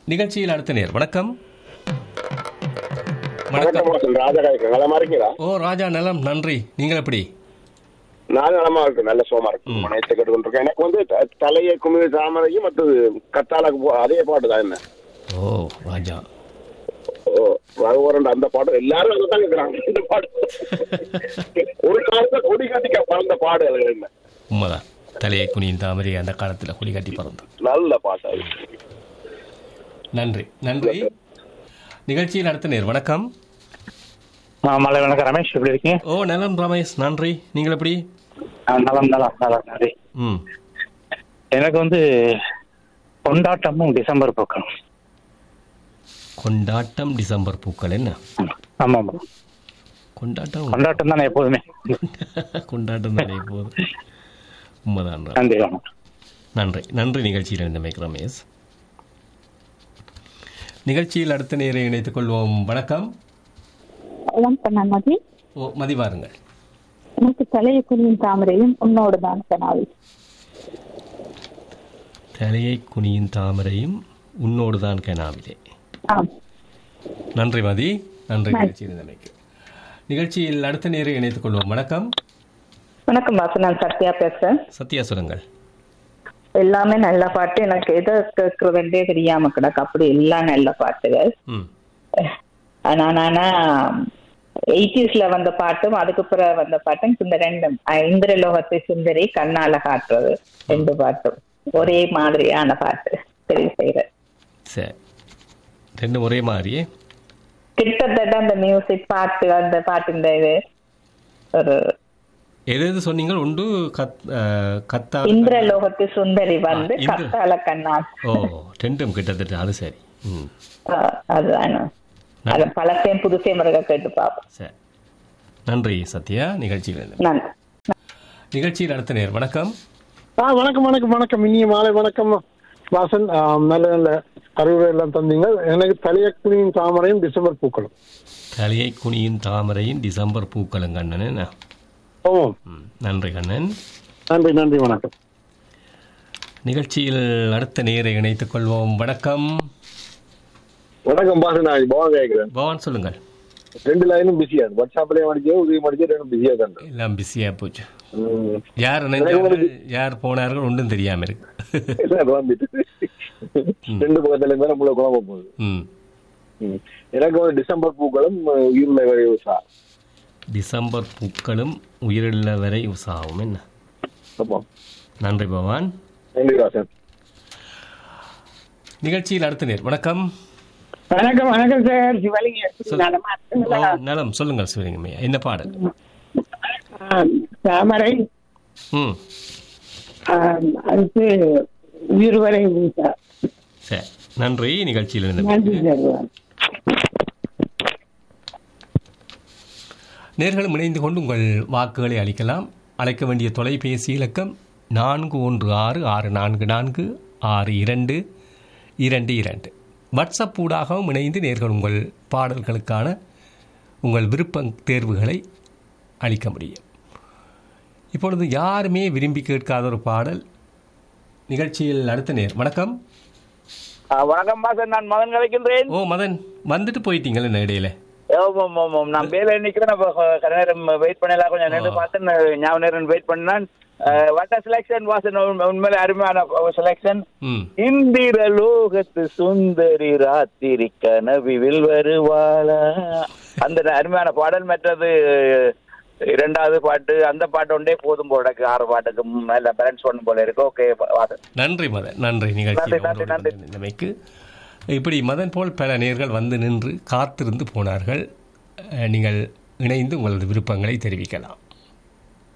நிகழ்ச்சியில் அடுத்த நேர் வணக்கம் வணக்கம் வணக்கம் வாசன் ராஜகாய்க்கு நலமா இருக்கீங்களா ஓ ராஜா நலம் நன்றி நீங்கள் எப்படி நான் நலமா இருக்கு நல்ல சோமா இருக்கு ம். மனையத்தை கேட்டுக்கொண்டிருக்கேன் எனக்கு வந்து த- தலையை குமிழ் தாமரையும் மற்றது கத்தாలకు போ- அதே பாட்டு தான் என்ன ஓ ராஜா ஓ ரகுவரன் அந்த பாட்டு எல்லாரும் அதை தான் கேட்கறாங்க இந்த பாட்டு ஒரு காலத்துல கொடி கட்டிக்க பறந்த பாடு அது என்ன உண்மைதான் தலையை குனியின் தாமரை அந்த காலத்தில் குழி கட்டி பறந்தோம் நல்ல பாட்டு அது நன்றி நன்றி நிகழ்ச்சியில் அடுத்த நேர் வணக்கம் ஆ, மலை வணக்கம் ரமேஷ் எப்படி இருக்கீங்க ஓ நலம் ரமேஷ் நன்றி நீங்கள் எப்படி ஆ, நலம் நலம் நலம் நன்றி ம் எனக்கு வந்து கொண்டாட்டமும் டிசம்பர் பூக்களும் கொண்டாட்டம் டிசம்பர் பூக்கள் என்ன ஆமா ஆமா கொண்டாட்டம் கொண்டாட்டம் தானே எப்போதுமே கொண்டாட்டம் தானே போதும் உண்மைதான் ரா. நன்றி வணக்கம் நன்றி நன்றி நிகழ்ச்சியில் இருந்தமைக்கு ரமேஷ் நிகழ்ச்சியில் அடுத்த நேரை இணைத்துக் கொள்வோம் வணக்கம் வணக்கம் நான் மதி ஓ மதி வாருங்கள் எனக்கு தலையை குனியும் தாமரையும் உன்னோடு தான் கனாவி தலையை குனியின் தாமரையும் உன்னோடு தான் கனாவிலே ஆம் நன்றி மதி நன்றி நிகழ்ச்சியில் இருந்தமைக்கு நிகழ்ச்சியில் அடுத்த நேரை இணைத்துக் கொள்வோம் வணக்கம் வணக்கம் வாசு நான் சத்யா பேசுறேன் சத்யா சொல்லுங்கள் எல்லாமே நல்ல பாட்டு எனக்கு எதை கேட்கறதுன்றே தெரியாம கிடக்கு அப்படி எல்லாம் நல்ல பாட்டுகள் ம் ஆனா நானா எயிட்டிஸ்ல வந்த பாட்டும் அதுக்கு பிறகு வந்த பாட்டும் இந்த ரெண்டும் அஹ் இந்திரலோகத்தை சுந்தரி கண்ணால காட்டுறது ரெண்டு பாட்டும் ஒரே மாதிரியான பாட்டு தெரிவு செய்யறேன் சரி ரெண்டும் ஒரே மாதிரியே கிட்டத்தட்ட அந்த மியூசிக் பாட்டு அந்த பாட்டு இந்த இது ஒரு எது எது சொன்னீங்கள் உண்டு கத் அஹ், கத்தா இந்திரலோகத்து சுந்தரி வந்து ஆ, இந்திர- கத்தால கண்ணா ஓ ரெண்டும் கிட்டத்தட்ட அது சரி ம் ஆ, அதுதான் அது பழசையும் புதுசையும் முருக கேட்டு பார்ப்போம் சரி நன்றி சத்யா நிகழ்ச்சியில் இருந்து. நன்றி நிகழ்ச்சியில் அடுத்த நேர் வணக்கம் ஆ வணக்கம் வணக்கம் வணக்கம் இனிய மாலை வணக்கம் வாசன் ஆ, நல்ல நல்ல அறிவுரை எல்லாம் தந்தீங்க எனக்கு தலையக்குனியின் தாமரையும் டிசம்பர் பூக்களும் தலையை குனியின் தாமரையின் டிசம்பர் பூக்களும் கண்ணன் என்ன ஓம் ம், நன்றி கண்ணன் நன்றி நன்றி வணக்கம் நிகழ்ச்சியில் அடுத்த நேரை இணைத்துக் கொள்வோம் வணக்கம் வணக்கம் பாசன் நான் பவன் கேட்கிறேன் பவான் சொல்லுங்கள் ரெண்டு லைனும் பிஸியா இருக்கு வாட்ஸ்அப்லயே மடிச்சு உதவி மடிச்சு ரெண்டும் பிஸியா தான் எல்லாம் பிஸியா போச்சு ம். யார் நினைஞ்சார்கள் யார் போனார்கள் ஒன்றும் தெரியாம இருக்கு எல்லாம் வந்துட்டு ரெண்டு பக்கத்துல இருந்தா நம்மள குழம்ப போகுது ம் ம். எனக்கு வந்து டிசம்பர் பூக்களும் உயிருள்ள வரை சா டிசம்பர் பூக்களும் உயிருள்ள வரை உசாவும் என்ன ஆமா நன்றி பவான் நன்றி வாசன் நிகழ்ச்சியில் அடுத்த நேர் வணக்கம் வணக்கம் வணக்கம் சார் சிவலிங்க சொல்- நலமா ஓ, இருக்குங்களா? நலம் சொல்லுங்கள் சிவலிங்கம்மையா என்ன பாடல் ஆ, தாமரை ம் ஆ, அடுத்து உயிர் வரை ஊசா. சரி நன்றி நிகழ்ச்சியில் நன்றி இருந்து சார் நேர்களும் இணைந்து கொண்டு உங்கள் வாக்குகளை அளிக்கலாம் அழைக்க வேண்டிய தொலைபேசி இலக்கம் நான்கு ஒன்று ஆறு ஆறு நான்கு நான்கு ஆறு இரண்டு இரண்டு இரண்டு வாட்ஸ்அப் ஊடாகவும் இணைந்து நேர்கள் உங்கள் பாடல்களுக்கான உங்கள் விருப்ப தேர்வுகளை அளிக்க முடியும் இப்பொழுது யாருமே விரும்பி கேட்காத ஒரு பாடல் நிகழ்ச்சியில் அடுத்த நேர் வணக்கம் வணக்கம் பாசன் நான் மகன் கலைக்கின்றேன் ஓ மதன் வந்துட்டு போயிட்டீங்களே இந்த இடையில ஆமாம், ஆமாம், ஆமாம். நான் வேலை நிக்கிறேன் அப்ப கொ- கொஞ்ச நேரம் வெயிட் பண்ணலாம் கொஞ்சம் நின்று பார்த்தேன் ஞாபகம் நேரம் வெயிட் பண்ணான் வட்ட செலெக்ஷன் வாசன் உண்மையில அருமையான செலெக்ஷன் ம் இந்திர லோகத்து சுந்தரி ராத்திரி கனவில் வருவாளா அந்த அருமையான பாடல் மற்றது இரண்டாவது பாட்டு அந்த பாட்டு ஒன்றே போதும் போல இருக்கு ஆறு பாட்டுக்கு நல்ல பேலன்ஸ் பண்ணும் போல இருக்கு ஓகே வாசன் நன்றி மதன் நன்றி நன்றி, நிகழ்ச்சி நன்றி, நன்றி. நிலைமைக்கு இப்படி மதன் போல் பல நேர்கள் வந்து நின்று காத்திருந்து போனார்கள் அஹ், நீங்கள் இணைந்து உங்களது விருப்பங்களை தெரிவிக்கலாம்